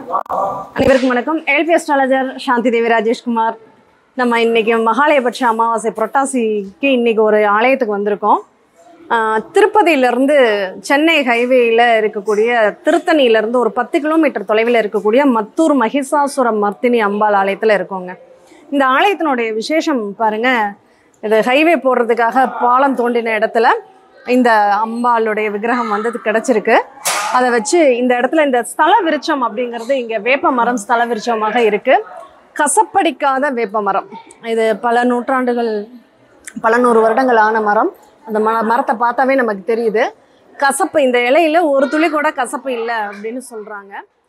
அனைவருக்கும் வணக்கம் ஏல்பி அஸ்ட்ராலஜர் சாந்தி தேவி ராஜேஷ்குமார் நம்ம இன்னைக்கு மகாலயபட்ச அமாவாசை புரட்டாசிக்கு இன்னைக்கு ஒரு ஆலயத்துக்கு வந்திருக்கோம் ஆஹ் திருப்பதியிலேருந்து சென்னை ஹைவேயில் இருக்கக்கூடிய திருத்தணியிலேருந்து ஒரு பத்து கிலோமீட்டர் தொலைவில் இருக்கக்கூடிய மத்தூர் மகிஷாசுரம் மர்த்தினி அம்பாள் ஆலயத்தில் இருக்கோங்க இந்த ஆலயத்தினுடைய விசேஷம் பாருங்க இது ஹைவே போடுறதுக்காக பாலம் தோண்டின இடத்துல இந்த அம்பாளுடைய விக்கிரகம் வந்து கிடச்சிருக்கு அதை வச்சு இந்த இடத்துல இந்த ஸ்தல விருட்சம் அப்படிங்கிறது இங்கே வேப்ப மரம் ஸ்தல விருட்சமாக இருக்கு கசப்படிக்காத வேப்ப மரம் இது பல நூற்றாண்டுகள் பல நூறு வருடங்கள் ஆன மரம் அந்த ம மரத்தை பார்த்தாவே நமக்கு தெரியுது கசப்பு இந்த இலையில ஒரு துளி கூட கசப்பு இல்லை அப்படின்னு சொல்றாங்க